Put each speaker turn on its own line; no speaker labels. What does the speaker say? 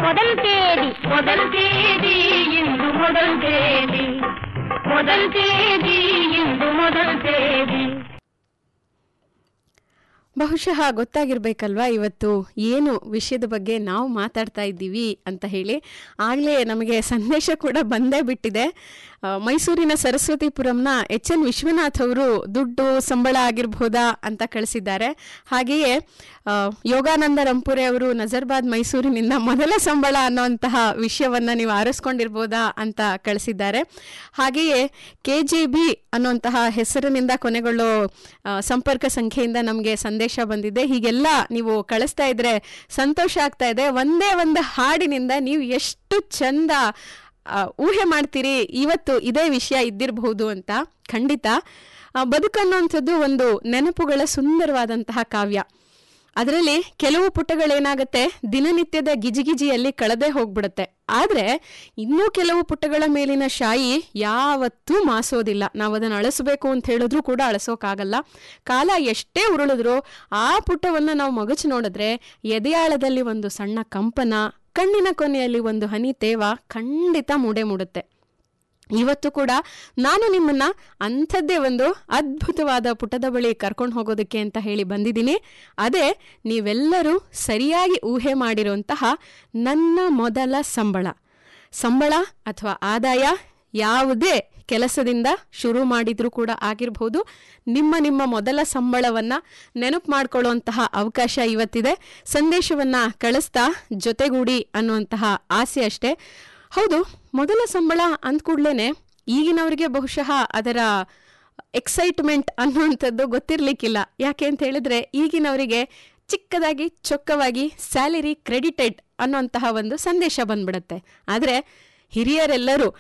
முதல் தேதி முதல் தேதி இன்று முதல் தேதி முதல் தேதி இன்று முதல் தேதி
ಬಹುಶಃ ಗೊತ್ತಾಗಿರ್ಬೇಕಲ್ವಾ ಇವತ್ತು ಏನು ವಿಷಯದ ಬಗ್ಗೆ ನಾವು ಮಾತಾಡ್ತಾ ಇದ್ದೀವಿ ಅಂತ ಹೇಳಿ ಆಗಲೇ ನಮಗೆ ಸಂದೇಶ ಕೂಡ ಬಂದೇ ಬಿಟ್ಟಿದೆ ಆ, ಮೈಸೂರಿನ ಸರಸ್ವತಿಪುರಂನ ಎಚ್ ಎನ್ ವಿಶ್ವನಾಥ್ ಅವರು ದುಡ್ಡು ಸಂಬಳ ಆಗಿರ್ಬೋದಾ ಅಂತ ಕಳಿಸಿದ್ದಾರೆ ಹಾಗೆಯೇ ಆ, ಯೋಗಾನಂದ ರಂಪುರೆ ಅವರು ನಜರ್ಬಾದ್ ಮೈಸೂರಿನಿಂದ ಮೊದಲ ಸಂಬಳ ಅನ್ನೋಂತಹ ವಿಷಯವನ್ನ ನೀವು ಆರಿಸ್ಕೊಂಡಿರ್ಬೋದಾ ಅಂತ ಕಳಿಸಿದ್ದಾರೆ ಹಾಗೆಯೇ ಕೆ ಜೆ ಬಿ ಅನ್ನುವಂತಹ ಹೆಸರಿನಿಂದ ಕೊನೆಗೊಳ್ಳೋ ಆ, ಸಂಪರ್ಕ ಸಂಖ್ಯೆಯಿಂದ ನಮಗೆ ಸಂದೇಶ ಬಂದಿದೆ ಹೀಗೆಲ್ಲ ನೀವು ಕಳಿಸ್ತಾ ಇದ್ರೆ ಸಂತೋಷ ಆಗ್ತಾ ಇದೆ ಒಂದೇ ಒಂದು ಹಾಡಿನಿಂದ ನೀವು ಎಷ್ಟು ಚಂದ ಆ, ಊಹೆ ಮಾಡ್ತೀರಿ ಇವತ್ತು ಇದೇ ವಿಷಯ ಇದ್ದಿರಬಹುದು ಅಂತ ಖಂಡಿತ ಆ, ಬದುಕನ್ನೋಂಥದ್ದು ಒಂದು ನೆನಪುಗಳ ಸುಂದರವಾದಂತಹ ಕಾವ್ಯ ಅದರಲ್ಲಿ ಕೆಲವು ಪುಟಗಳೇನಾಗತ್ತೆ ದಿನನಿತ್ಯದ ಗಿಜಿಗಿಜಿಯಲ್ಲಿ ಕಳೆದೇ ಹೋಗ್ಬಿಡುತ್ತೆ ಆದ್ರೆ ಇನ್ನೂ ಕೆಲವು ಪುಟಗಳ ಮೇಲಿನ ಶಾಯಿ ಯಾವತ್ತೂ ಮಾಸೋದಿಲ್ಲ ನಾವು ಅದನ್ನು ಅಳಿಸ್ಬೇಕು ಅಂತ ಹೇಳಿದ್ರು ಕೂಡ ಅಳಿಸೋಕ್ಕಾಗಲ್ಲ ಕಾಲ ಎಷ್ಟೇ ಉರುಳಿದ್ರು ಆ ಪುಟವನ್ನು ನಾವು ಮಗಚು ನೋಡಿದ್ರೆ ಎದೆಯಾಳದಲ್ಲಿ ಒಂದು ಸಣ್ಣ ಕಂಪನ ಕಣ್ಣಿನ ಕೊನೆಯಲ್ಲಿ ಒಂದು ಹನಿ ತೇವ ಖಂಡಿತ ಮೂಡೆ ಮೂಡುತ್ತೆ ಇವತ್ತು ಕೂಡ ನಾನು ನಿಮ್ಮನ್ನ ಅಂಥದ್ದೇ ಒಂದು ಅದ್ಭುತವಾದ ಪುಟದ ಬಳಿ ಕರ್ಕೊಂಡು ಹೋಗೋದಕ್ಕೆ ಅಂತ ಹೇಳಿ ಬಂದಿದ್ದೀನಿ ಅದೇ ನೀವೆಲ್ಲರೂ ಸರಿಯಾಗಿ ಊಹೆ ಮಾಡಿರುವಂತಹ ನನ್ನ ಮೊದಲ ಸಂಬಳ ಸಂಬಳ ಅಥವಾ ಆದಾಯ ಯಾವುದೇ ಕೆಲಸದಿಂದ ಶುರು ಮಾಡಿದ್ರೂ ಕೂಡ ಆಗಿರ್ಬೋದು ನಿಮ್ಮ ನಿಮ್ಮ ಮೊದಲ ಸಂಬಳವನ್ನ ನೆನಪು ಮಾಡ್ಕೊಳ್ಳುವಂತಹ ಅವಕಾಶ ಇವತ್ತಿದೆ ಸಂದೇಶವನ್ನ ಕಳಿಸ್ತಾ ಜೊತೆಗೂಡಿ ಅನ್ನುವಂತಹ ಆಸೆ ಅಷ್ಟೇ ಹೌದು ಮೊದಲ ಸಂಬಳ ಅಂದ್ಕೂಡ್ಲೇನೆ ಈಗಿನವರಿಗೆ ಬಹುಶಃ ಅದರ ಎಕ್ಸೈಟ್ಮೆಂಟ್ ಅನ್ನುವಂಥದ್ದು ಗೊತ್ತಿರ್ಲಿಕ್ಕಿಲ್ಲ ಯಾಕೆ ಅಂತ ಹೇಳಿದ್ರೆ ಈಗಿನವರಿಗೆ ಚಿಕ್ಕದಾಗಿ ಚೊಕ್ಕವಾಗಿ ಸ್ಯಾಲರಿ ಕ್ರೆಡಿಟೆಡ್ ಅನ್ನುವಂತಹ ಒಂದು ಸಂದೇಶ ಬಂದ್ಬಿಡುತ್ತೆ ಆದರೆ ಹಿರಿಯರೆಲ್ಲರೂ